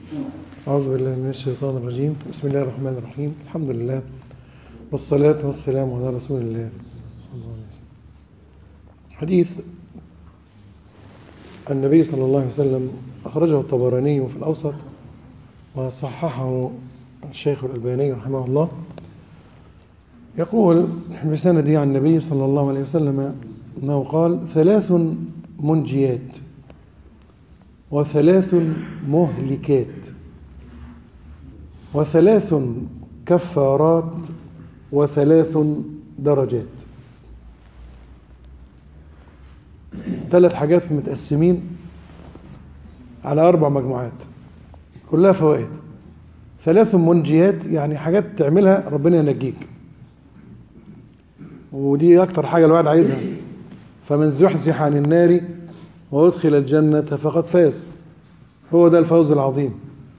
أعوذ بالله من الشيطان الرجيم بسم الله الرحمن الرحيم الحمد لله والصلاة والسلام على رسول الله صلى الله عليه وسلم حديث النبي صلى الله عليه وسلم أخرجه الطبراني في الأوسط وصححه الشيخ الألباني رحمه الله يقول بسنده عن النبي صلى الله عليه وسلم أنه قال ثلاث منجيات وثلاث مهلكات وثلاث كفارات وثلاث درجات ثلاث حاجات متقسمين على أربع مجموعات كلها فوائد ثلاث منجيات يعني حاجات تعملها ربنا ينجيك ودي أكتر حاجة الواحد عايزها فمن زحزح عن النار وأدخل الجنة فقد فاز هو ده الفوز العظيم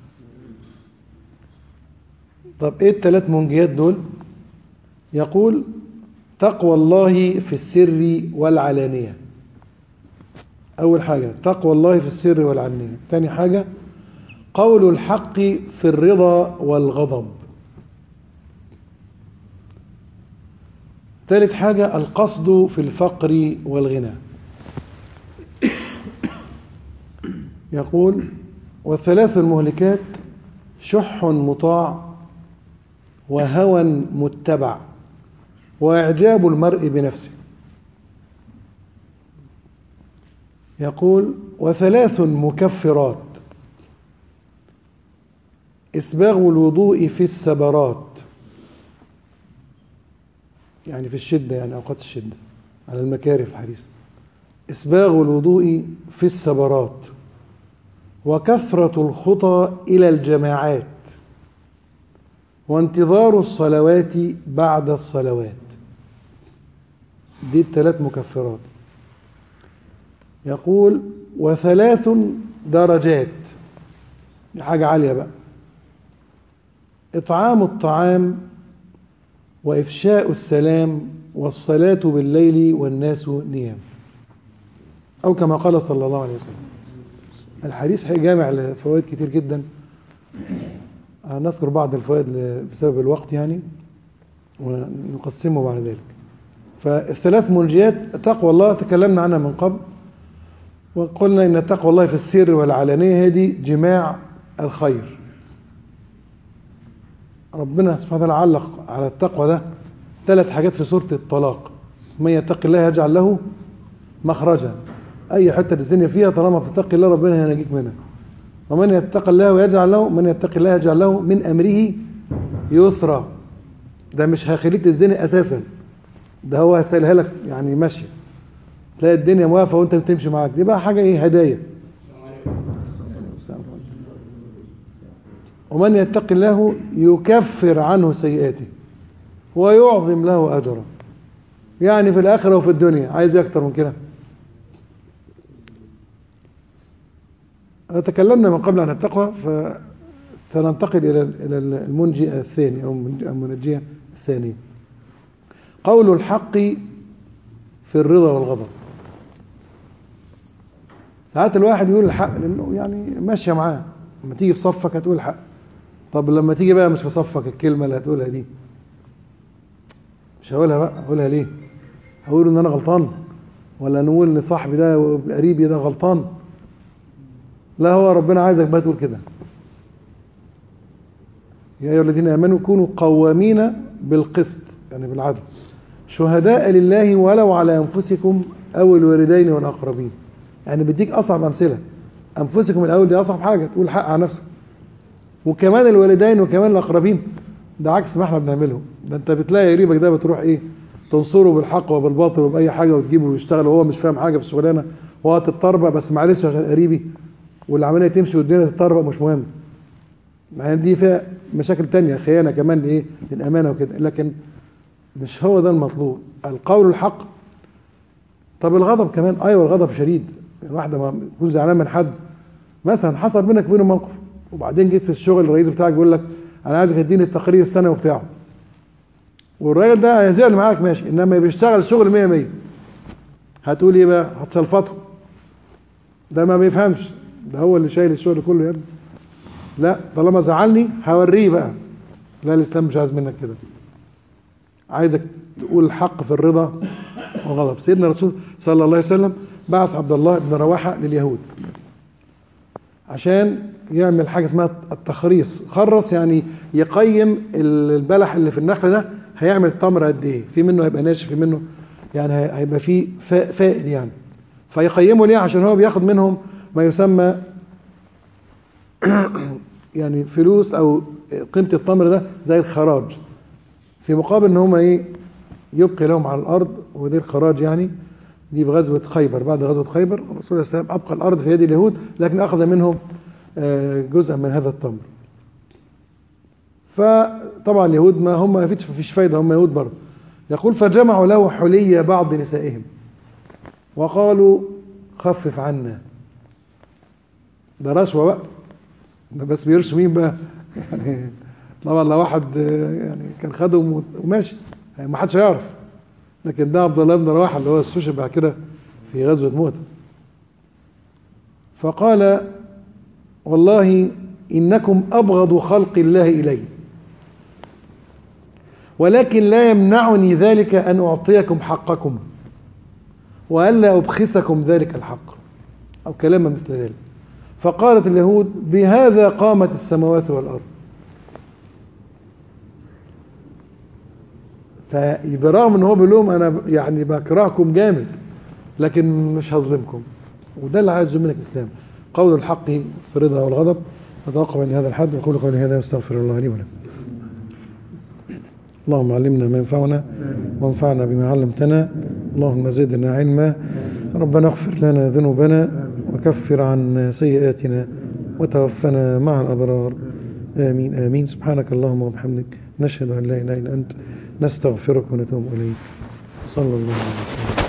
طب ايه الثلاث منجيات دول يقول تقوى الله في السر والعلانية أول حاجة تقوى الله في السر والعلانية ثاني حاجة قول الحق في الرضا والغضب ثالث حاجة القصد في الفقر والغنى يقول والثلاث المهلكات شح مطاع وهوى متبع واعجاب المرء بنفسه يقول وثلاث مكفرات اسباغ الوضوء في السبرات يعني في الشده يعني اوقات الشده على المكاره في الحديث اسباغ الوضوء في السبرات وكثره الخطى الى الجماعات وانتظار الصلوات بعد الصلوات دي الثلاث مكفرات يقول وثلاث درجات دي حاجة عالية بقى إطعام الطعام وإفشاء السلام والصلاة بالليل والناس نيام أو كما قال صلى الله عليه وسلم الحديث جامع لفوائد كتير جدا هنذكر بعض الفوائد بسبب الوقت يعني ونقسمه بعد ذلك فالثلاث منجيات تقوى الله تكلمنا عنها من قبل وقلنا ان تقوى الله في السر والعلانيه هذه جماع الخير ربنا سبحانه وتعالى علق على التقوى ده ثلاث حاجات في سوره الطلاق من يتق الله يجعل له مخرجا اي حته الدنيا فيها طالما بتتقي الله ربنا هينجيك منها ومن يتق الله ويجعل له من يتق الله يجعل له من امره يسرا ده مش هيخليك تزني اساسا ده هو هيسهلها لك يعني ماشيه تلاقي الدنيا موافقه وانت بتمشي معاك دي بقى حاجه ايه هدايا ومن يتق الله يكفر عنه سيئاته ويعظم له اجرا يعني في الاخره وفي الدنيا عايز اكتر من كده تكلمنا من قبل عن التقوى فسننتقل الى الى المنجي الثاني او المنجيه الثانيه قول الحق في الرضا والغضب ساعات الواحد يقول الحق لانه يعني ماشيه معاه لما تيجي في صفك هتقول الحق طب لما تيجي بقى مش في صفك الكلمه اللي هتقولها دي مش هقولها بقى هقولها ليه هقول ان انا غلطان ولا نقول ان صاحبي ده وقريبي ده غلطان لا هو ربنا عايزك بقى تقول كده يا ايها الذين امنوا كونوا قوامين بالقسط يعني بالعدل شهداء لله ولو على انفسكم او الوالدين والاقربين يعني بديك اصعب امثله انفسكم الاول دي اصعب حاجه تقول حق على نفسك وكمان الوالدين وكمان الاقربين ده عكس ما احنا بنعمله ده انت بتلاقي قريبك ده بتروح ايه تنصره بالحق وبالباطل وباي حاجه وتجيبه ويشتغل وهو مش فاهم حاجه في الشغلانه وهو تتطربق بس معلش عشان قريبي والعمليه تمشي والدنيا تتطربق مش مهم مع دي فيها مشاكل تانية خيانه كمان ايه للامانه وكده لكن مش هو ده المطلوب القول الحق طب الغضب كمان ايوه الغضب شديد الواحد ما يكون زعلان من حد مثلا حصل بينك وبينه موقف وبعدين جيت في الشغل الرئيس بتاعك بيقول لك انا عايزك تديني التقرير السنوي بتاعه والراجل ده هيزعل معاك ماشي انما بيشتغل شغل 100 100 هتقول ايه بقى هتسلفطه ده ما بيفهمش ده هو اللي شايل الشغل كله يا ابني لا طالما زعلني هوريه بقى لا الاسلام مش عايز منك كده عايزك تقول الحق في الرضا والغضب سيدنا الرسول صلى الله عليه وسلم بعث عبد الله بن رواحه لليهود عشان يعمل حاجه اسمها التخريص خرص يعني يقيم البلح اللي في النخل ده هيعمل التمر قد ايه في منه هيبقى ناشف في منه يعني هي- هيبقى فيه فا- فائد يعني فيقيموا ليه عشان هو بياخد منهم ما يسمى يعني فلوس او قيمه التمر ده زي الخراج في مقابل ان هم ايه يبقي لهم على الارض ودي الخراج يعني دي بغزوه خيبر بعد غزوه خيبر الرسول صلى الله عليه وسلم ابقى الارض في يد اليهود لكن اخذ منهم آه، جزءا من هذا التمر فطبعا اليهود ما هم ما فيش فيش فايده هم يهود برضه يقول فجمعوا له حلي بعض نسائهم وقالوا خفف عنا ده رشوه بقى ده بس بيرشوا مين بقى يعني طبعا لو واحد آه، يعني كان خدهم وماشي يعني ما حدش هيعرف لكن ده عبد الله بن رواحه اللي هو استشهد بعد كده في غزوه موته فقال والله انكم ابغض خلق الله الي ولكن لا يمنعني ذلك ان اعطيكم حقكم والا ابخسكم ذلك الحق او كلاما مثل ذلك فقالت اليهود بهذا قامت السماوات والارض فبرغم ان هو بيقول لهم انا يعني بكرهكم جامد لكن مش هظلمكم وده اللي عايزه منك الاسلام قول الحق في الرضا والغضب نتوقف عند هذا الحد واقول قولي هذا واستغفر الله لي ولكم اللهم علمنا ما ينفعنا وانفعنا بما علمتنا اللهم زدنا علما ربنا اغفر لنا ذنوبنا وكفر عنا سيئاتنا وتوفنا مع الابرار امين امين سبحانك اللهم وبحمدك نشهد ان لا اله الا انت نستغفرك ونتوب اليك صلى الله عليه وسلم